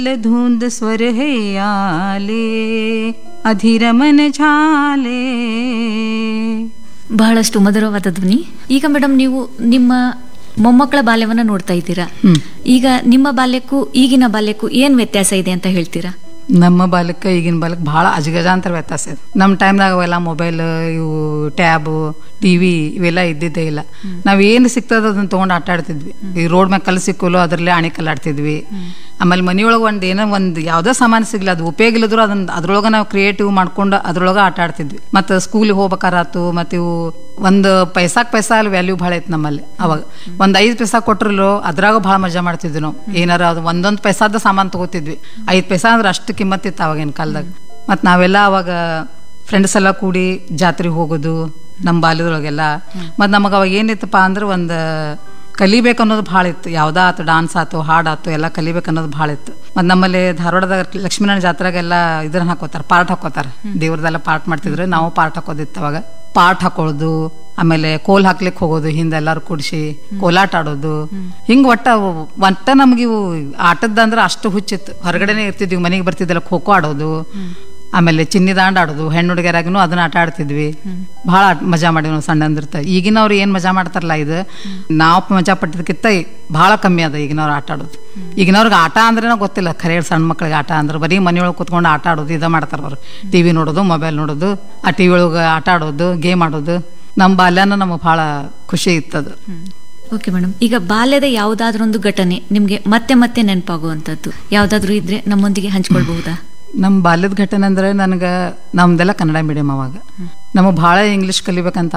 धुंद स्वर है आले ಅಧಿರ ಮನ ಝಾಲೆ ಬಹಳಷ್ಟು ಮಧುರವಾದ ಧ್ವನಿ ಈಗ ಮೇಡಮ್ ನೀವು ನಿಮ್ಮ ಮೊಮ್ಮಕ್ಕಳ ಬಾಲ್ಯವನ್ನ ನೋಡ್ತಾ ಇದ್ದೀರಾ ಈಗ ನಿಮ್ಮ ಬಾಲ್ಯಕ್ಕೂ ಈಗಿನ ಬಾಲ್ಯಕ್ಕೂ ಏನ್ ವ್ಯತ್ಯಾಸ ಇದೆ ಅಂತ ಹೇಳ್ತೀರಾ ನಮ್ಮ ಬಾಲಕ್ಕೆ ಈಗಿನ ಬಾಲಕ್ಕೆ ಭಾಳ ಅಜಗಜಾಂತರ ವ್ಯತ್ಯಾಸ ಇದೆ ನಮ್ಮ ಟೈಮ್ದಾಗ ಅವೆಲ್ಲ ಮೊಬೈಲ್ ಇವು ಟ್ಯಾಬು ಟಿವಿ ಇವೆಲ್ಲ ಇದ್ದಿದ್ದೇ ಇಲ್ಲ ನಾವ್ ಏನು ಸಿಗ್ತದ ಅದನ್ನ ತಗೊಂಡು ಆಟ ಆಡ್ತಿದ್ವಿ ಈ ರೋಡ್ ಮ್ಯಾಗ ಕಲ್ಲು ಸಿಕ್ಕಲು ಅದರಲ್ಲೇ ಅಣಿ ಆಡ್ತಿದ್ವಿ ಆಮೇಲೆ ಮನಿಯೊಳಗೆ ಒಂದು ಏನೋ ಒಂದು ಯಾವುದೋ ಸಾಮಾನು ಸಿಗ್ಲಿ ಅದು ಉಪಯೋಗ ಇಲ್ಲದ್ರು ಅದನ್ನ ಅದ್ರೊಳಗೆ ನಾವು ಕ್ರಿಯೇಟಿವ್ ಮಾಡ್ಕೊಂಡು ಅದ್ರೊಳಗೆ ಆಟ ಆಡ್ತಿದ್ವಿ ಮತ್ತು ಸ್ಕೂಲಿಗೆ ಹೋಗ್ಬೇಕಾರಾತು ಮತ್ತು ಇವು ಒಂದು ಪೈಸಾಕ್ ಪೈಸಾ ಅಲ್ಲಿ ವ್ಯಾಲ್ಯೂ ಭಾಳ ಐತೆ ನಮ್ಮಲ್ಲಿ ಅವಾಗ ಒಂದು ಐದು ಪೈಸಾ ಕೊಟ್ರಲ್ಲೋ ಅದ್ರಾಗ ಭಾಳ ಮಜಾ ಮಾಡ್ತಿದ್ವಿ ನಾವು ಏನಾರ ಅದು ಒಂದೊಂದು ಪೈಸಾದ ಸಾಮಾನು ತಗೋತಿದ್ವಿ ಐದು ಪೈಸಾ ಅಂದ್ರೆ ಅಷ್ಟು ಕಿಮ್ಮತ್ತಿತ್ತು ಅವಾಗಿನ ಕಾಲದಾಗ ಮತ್ತು ನಾವೆಲ್ಲ ಅವಾಗ ಫ್ರೆಂಡ್ಸ್ ಎಲ್ಲ ಕೂಡಿ ಜಾತ್ರೆಗೆ ಹೋಗೋದು ನಮ್ಮ ಬಾಲ್ಯದೊಳಗೆಲ್ಲ ಮತ್ತು ನಮಗೆ ಅವಾಗ ಏನಿತ್ತಪ್ಪ ಅಂದ್ರೆ ಒಂದು ಕಲಿಬೇಕು ಅನ್ನೋದು ಭಾಳ ಇತ್ತು ಯಾವುದಾ ಆತು ಡಾನ್ಸ್ ಆತು ಹಾಡಾತು ಎಲ್ಲ ಕಲಿಬೇಕು ಅನ್ನೋದು ಭಾಳ ಇತ್ತು ಮತ್ತು ನಮ್ಮಲ್ಲಿ ಧಾರವಾಡದಾಗ ಲಕ್ಷ್ಮೀನಾರಾಯಣ ಜಾತ್ರೆಗೆಲ್ಲ ಇದನ್ನ ಹಾಕೋತಾರೆ ಪಾರ್ಟ್ ಹಾಕೋತಾರೆ ದೇವ್ರದೆಲ್ಲ ಪಾರ್ಟ್ ಮಾಡ್ತಿದ್ರು ನಾವು ಪಾರ್ಟ್ ಹಾಕೋದಿತ್ತು ಅವಾಗ ಪಾರ್ಟ್ ಹಾಕೊಳ್ಳೋದು ಆಮೇಲೆ ಕೋಲ್ ಹಾಕ್ಲಿಕ್ಕೆ ಹೋಗೋದು ಹಿಂದೆ ಎಲ್ಲಾರು ಕೂಡಿಸಿ ಕೋಲಾಟ ಆಡೋದು ಹಿಂಗ್ ಒಟ್ಟ ಒಟ್ಟ ನಮ್ಗೆ ಇವು ಆಟದಂದ್ರೆ ಅಷ್ಟು ಹುಚ್ಚಿತ್ತು ಹೊರಗಡೆನೆ ಇರ್ತಿದ್ವಿ ಮನೆಗೆ ಬರ್ತಿದ್ದೆಲ್ಲ ಖೋ ಖೋ ಆಡೋದು ಆಮೇಲೆ ಚಿನ್ನಿ ದಾಂಡ್ ಆಡೋದು ಹೆಣ್ಣು ಹುಡುಗಿಯರಾಗೂ ಅದನ್ನ ಆಟ ಆಡ್ತಿದ್ವಿ ಭಾಳ ಮಜಾ ಮಾಡಿವಿ ನಾವು ಸಣ್ಣಂದಿರ್ತ ಈಗಿನವ್ರು ಏನು ಮಜಾ ಮಾಡ್ತಾರಲ್ಲ ಇದು ನಾವು ಮಜಾ ಪಟ್ಟಿದ್ದಕ್ಕಿಂತ ಭಾಳ ಕಮ್ಮಿ ಅದ ಈಗಿನವ್ರು ಆಟ ಆಡೋದು ಈಗಿನವ್ರಿಗೆ ಆಟ ಅಂದ್ರೆ ಗೊತ್ತಿಲ್ಲ ಖರೆ ಸಣ್ಣ ಮಕ್ಳಿಗೆ ಆಟ ಅಂದ್ರೆ ಬರೀ ಮನೆಯೊಳಗೆ ಕುತ್ಕೊಂಡು ಆಟ ಆಡೋದು ಇದ ಮಾಡ್ತಾರೆ ಅವರು ಟಿ ವಿ ನೋಡೋದು ಮೊಬೈಲ್ ನೋಡೋದು ಆ ಟಿ ವಿ ಒಳಗೆ ಆಟ ಆಡೋದು ಗೇಮ್ ಆಡೋದು ನಮ್ಮ ಬಾಲ್ಯನ ನಮಗೆ ಭಾಳ ಖುಷಿ ಇತ್ತದು ಓಕೆ ಮೇಡಮ್ ಈಗ ಬಾಲ್ಯದ ಯಾವುದಾದ್ರೂ ಒಂದು ಘಟನೆ ನಿಮ್ಗೆ ಮತ್ತೆ ಮತ್ತೆ ನೆನಪಾಗುವಂಥದ್ದು ಯಾವುದಾದ್ರೂ ಇದ್ರೆ ನಮ್ಮೊಂದಿಗೆ ಹಂಚ್ಕೊಳ್ಬಹುದಾ ನಮ್ಮ ಬಾಲ್ಯದ ಘಟನೆ ಅಂದ್ರೆ ನನಗೆ ನಮ್ದೆಲ್ಲ ಕನ್ನಡ ಮೀಡಿಯಂ ಅವಾಗ ನಮಗೆ ಭಾಳ ಇಂಗ್ಲೀಷ್ ಕಲಿಬೇಕಂತ